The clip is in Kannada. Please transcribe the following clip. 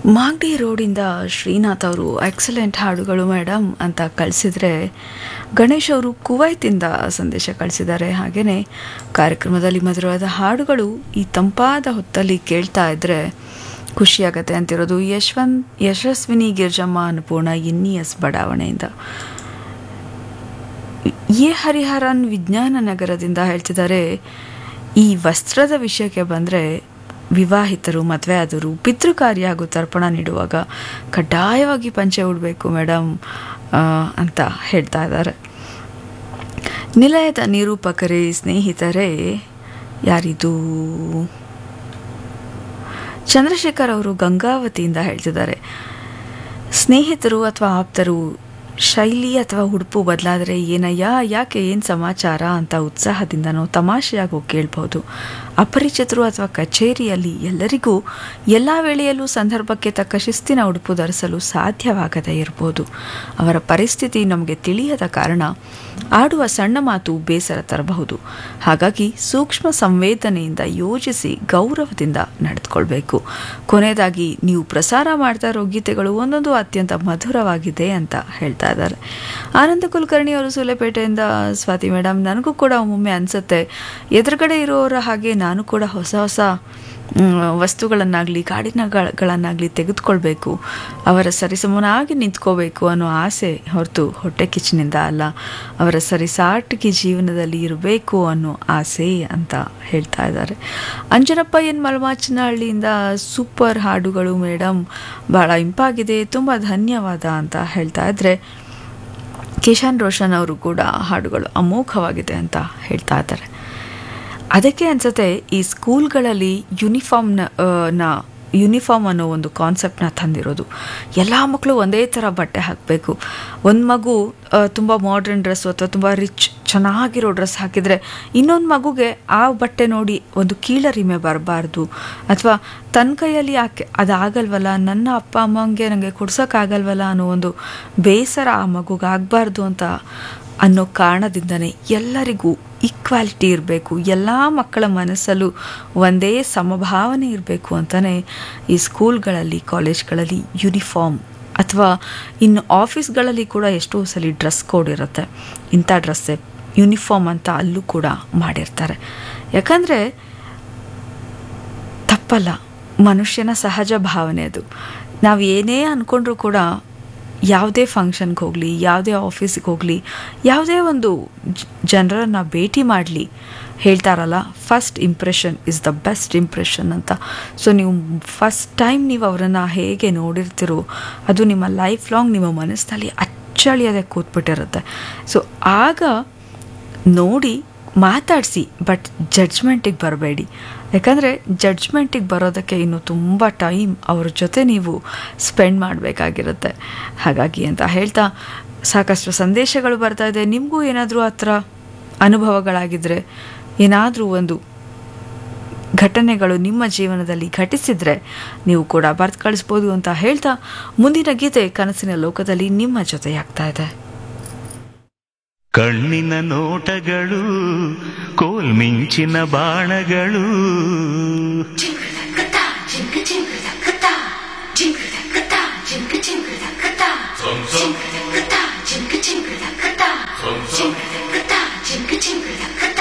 ಮಾಗಡಿ ರೋಡಿಂದ ಶ್ರೀನಾಥ್ ಅವರು ಎಕ್ಸಲೆಂಟ್ ಹಾಡುಗಳು ಮೇಡಮ್ ಅಂತ ಕಳಿಸಿದರೆ ಗಣೇಶ್ ಅವರು ಕುವೈತಿಂದ ಸಂದೇಶ ಕಳಿಸಿದ್ದಾರೆ ಹಾಗೆಯೇ ಕಾರ್ಯಕ್ರಮದಲ್ಲಿ ಮಧುರವಾದ ಹಾಡುಗಳು ಈ ತಂಪಾದ ಹೊತ್ತಲ್ಲಿ ಕೇಳ್ತಾ ಇದ್ದರೆ ಖುಷಿಯಾಗತ್ತೆ ಅಂತಿರೋದು Yashwant Yashaswini Girjamma Annapurna N E S ಬಡಾವಣೆಯಿಂದ ಎ ಹರಿಹರನ್ ವಿಜ್ಞಾನ ನಗರದಿಂದ ಹೇಳ್ತಿದ್ದಾರೆ ಈ ವಸ್ತ್ರದ ವಿಷಯಕ್ಕೆ ಬಂದರೆ ವಿವಾಹಿತರು ಮದುವೆ ಆದರು ಪಿತೃಕಾರ್ಯ ಹಾಗೂ ತರ್ಪಣ ನೀಡುವಾಗ ಕಡ್ಡಾಯವಾಗಿ ಪಂಚೆ ಉಡಬೇಕು ಮೇಡಮ್ ಅಂತ ಹೇಳ್ತಾ ಇದ್ದಾರೆ ನಿಲಯದ ನಿರೂಪಕರೇ ಸ್ನೇಹಿತರೇ ಯಾರಿದು ಚಂದ್ರಶೇಖರ್ ಅವರು ಗಂಗಾವತಿಯಿಂದ ಹೇಳ್ತಿದ್ದಾರೆ ಸ್ನೇಹಿತರು ಅಥವಾ ಆಪ್ತರು ಶೈಲಿ ಅಥವಾ ಉಡುಪು ಬದಲಾದರೆ ಏನಯ್ಯ ಯಾಕೆ ಏನು ಸಮಾಚಾರ ಅಂತ ಉತ್ಸಾಹದಿಂದನೋ ತಮಾಷೆಯಾಗೋ ಕೇಳ್ಬೋದು ಅಪರಿಚಿತರು ಅಥವಾ ಕಚೇರಿಯಲ್ಲಿ ಎಲ್ಲರಿಗೂ ಎಲ್ಲ ವೇಳೆಯಲ್ಲೂ ಸಂದರ್ಭಕ್ಕೆ ತಕ್ಕ ಶಿಸ್ತಿನ ಉಡುಪು ಧರಿಸಲು ಸಾಧ್ಯವಾಗದೇ ಇರಬಹುದು ಅವರ ಪರಿಸ್ಥಿತಿ ನಮಗೆ ತಿಳಿಯದ ಕಾರಣ ಆಡುವ ಸಣ್ಣ ಮಾತು ಬೇಸರ ತರಬಹುದು ಹಾಗಾಗಿ ಸೂಕ್ಷ್ಮ ಸಂವೇದನೆಯಿಂದ ಯೋಚಿಸಿ ಗೌರವದಿಂದ ನಡೆದುಕೊಳ್ಬೇಕು ಕೊನೆಯದಾಗಿ ನೀವು ಪ್ರಸಾರ ಮಾಡ್ತಾ ಇರೋ ಗೀತೆಗಳು ಒಂದೊಂದು ಅತ್ಯಂತ ಮಧುರವಾಗಿದೆ ಅಂತ ಹೇಳ್ತಾ ಇದ್ದಾರೆ ಆನಂದ ಕುಲಕರ್ಣಿ ಅವರು ಸೂಲೆಪೇಟೆಯಿಂದ ಸ್ವಾತಿ ಮೇಡಮ್ ನನಗೂ ಕೂಡ ಒಮ್ಮೊಮ್ಮೆ ಅನಿಸುತ್ತೆ ಎದುರುಗಡೆ ಇರೋರ ಹಾಗೆ ನಾನು ಕೂಡ ಹೊಸ ಹೊಸ ವಸ್ತುಗಳನ್ನಾಗಲಿ ಕಾಡಿನಗಳನ್ನಾಗಲಿ ತೆಗೆದುಕೊಳ್ಬೇಕು ಅವರ ಸರಿಸಮನಾಗಿ ನಿಂತ್ಕೋಬೇಕು ಅನ್ನೋ ಆಸೆ ಹೊರತು ಹೊಟ್ಟೆ ಕಿಚ್ಚಿನಿಂದ ಅಲ್ಲ ಅವರ ಸರಿಸಾಟಿಗೆ ಜೀವನದಲ್ಲಿ ಇರಬೇಕು ಅನ್ನೋ ಆಸೆ ಅಂತ ಹೇಳ್ತಾ ಇದ್ದಾರೆ ಅಂಜನಪ್ಪ ಎನ್ ಮಲ್ಮಾಚನಹಳ್ಳಿಯಿಂದ ಸೂಪರ್ ಹಾಡುಗಳು ಮೇಡಮ್ ಭಾಳ ಇಂಪಾಗಿದೆ ತುಂಬ ಧನ್ಯವಾದ ಅಂತ ಹೇಳ್ತಾ ಇದ್ರೆ ಕಿಶಾನ್ ರೋಷನ್ ಅವರು ಕೂಡ ಹಾಡುಗಳು ಅಮೋಘವಾಗಿದೆ ಅಂತ ಹೇಳ್ತಾ ಇದ್ದಾರೆ ಅದಕ್ಕೆ ಅನ್ಸುತ್ತೆ ಈ ಸ್ಕೂಲ್ಗಳಲ್ಲಿ ಯೂನಿಫಾರ್ಮ್ನ ನ ಯೂನಿಫಾರ್ಮ್ ಅನ್ನೋ ಒಂದು ಕಾನ್ಸೆಪ್ಟನ್ನ ತಂದಿರೋದು ಎಲ್ಲ ಮಕ್ಕಳು ಒಂದೇ ಥರ ಬಟ್ಟೆ ಹಾಕಬೇಕು ಒಂದು ಮಗು ತುಂಬ ಮಾಡರ್ನ್ ಡ್ರೆಸ್ಸು ಅಥವಾ ತುಂಬ ರಿಚ್ ಚೆನ್ನಾಗಿರೋ ಡ್ರೆಸ್ ಹಾಕಿದರೆ ಇನ್ನೊಂದು ಮಗುಗೆ ಆ ಬಟ್ಟೆ ನೋಡಿ ಒಂದು ಕೀಳರಿಮೆ ಬರಬಾರ್ದು ಅಥವಾ ತನ್ನ ಕೈಯಲ್ಲಿ ಯಾಕೆ ಅದಾಗಲ್ವಲ್ಲ ನನ್ನ ಅಪ್ಪ ಅಮ್ಮಂಗೆ ನನಗೆ ಕೊಡ್ಸೋಕ್ಕಾಗಲ್ವಲ್ಲ ಅನ್ನೋ ಒಂದು ಬೇಸರ ಆ ಮಗುಗೆ ಆಗಬಾರ್ದು ಅಂತ ಅನ್ನೋ ಕಾರಣದಿಂದನೇ ಎಲ್ಲರಿಗೂ ಈಕ್ವಾಲಿಟಿ ಇರಬೇಕು ಎಲ್ಲ ಮಕ್ಕಳ ಮನಸ್ಸಲ್ಲೂ ಒಂದೇ ಸಮಭಾವನೆ ಇರಬೇಕು ಅಂತಲೇ ಈ ಸ್ಕೂಲ್ಗಳಲ್ಲಿ ಕಾಲೇಜ್ಗಳಲ್ಲಿ ಯೂನಿಫಾರ್ಮ್ ಅಥವಾ ಇನ್ನು ಆಫೀಸ್ಗಳಲ್ಲಿ ಕೂಡ ಎಷ್ಟೋ ಸಲ ಡ್ರೆಸ್ ಕೋಡ್ ಇರುತ್ತೆ ಇಂಥ ಡ್ರೆಸ್ಸೇ ಯೂನಿಫಾರ್ಮ್ ಅಂತ ಅಲ್ಲೂ ಕೂಡ ಮಾಡಿರ್ತಾರೆ ಯಾಕಂದರೆ ತಪ್ಪಲ್ಲ ಮನುಷ್ಯನ ಸಹಜ ಭಾವನೆ ಅದು ನಾವು ಏನೇ ಅಂದ್ಕೊಂಡ್ರೂ ಕೂಡ ಯಾವುದೇ ಫಂಕ್ಷನ್ಗೆ ಹೋಗಲಿ ಯಾವುದೇ ಆಫೀಸಿಗೆ ಹೋಗಲಿ ಯಾವುದೇ ಒಂದು ಜನರನ್ನು ಭೇಟಿ ಮಾಡಲಿ ಹೇಳ್ತಾರಲ್ಲ first impression is the best impression ಅಂತ ಸೊ ನೀವು ಫಸ್ಟ್ ಟೈಮ್ ನೀವು ಅವರನ್ನು ಹೇಗೆ ನೋಡಿರ್ತೀರೋ ಅದು ನಿಮ್ಮ ಲೈಫ್ ಲಾಂಗ್ ನಿಮ್ಮ ಮನಸ್ಸಿನಲ್ಲಿ ಅಚ್ಚಳಿಯದೆ ಕೂತ್ಬಿಟ್ಟಿರುತ್ತೆ ಸೊ ಆಗ ನೋಡಿ ಮಾತಾಡಿಸಿ ಬಟ್ ಜಡ್ಜ್ಮೆಂಟಿಗೆ ಬರಬೇಡಿ ಯಾಕಂದರೆ ಜಡ್ಜ್ಮೆಂಟಿಗೆ ಬರೋದಕ್ಕೆ ಇನ್ನು ತುಂಬ ಟೈಮ್ ಅವ್ರ ಜೊತೆ ನೀವು ಸ್ಪೆಂಡ್ ಮಾಡಬೇಕಾಗಿರುತ್ತೆ ಹಾಗಾಗಿ ಅಂತ ಹೇಳ್ತಾ ಸಾಕಷ್ಟು ಸಂದೇಶಗಳು ಬರ್ತಾ ಇದೆ ನಿಮಗೂ ಏನಾದರೂ ಆ ಥರ ಅನುಭವಗಳಾಗಿದ್ದರೆ ಏನಾದರೂ ಒಂದು ಘಟನೆಗಳು ನಿಮ್ಮ ಜೀವನದಲ್ಲಿ ಘಟಿಸಿದರೆ ನೀವು ಕೂಡ ಬರ್ತು ಕಳಿಸ್ಬೋದು ಅಂತ ಹೇಳ್ತಾ ಮುಂದಿನ ಗೀತೆ ಕನಸಿನ ಲೋಕದಲ್ಲಿ ನಿಮ್ಮ ಜೊತೆಯಾಗ್ತಾ ಇದೆ ಕಣ್ಣಿನ ನೋಟಗಳು ಕೋಲ್ಮಿಂಚಿನ ಬಾಣಗಳು Jingle, jingle, jingle, jingle, jingle, jingle, jingle, jingle, jingle, jingle, jingle, jingle, jingle, jingle, jingle,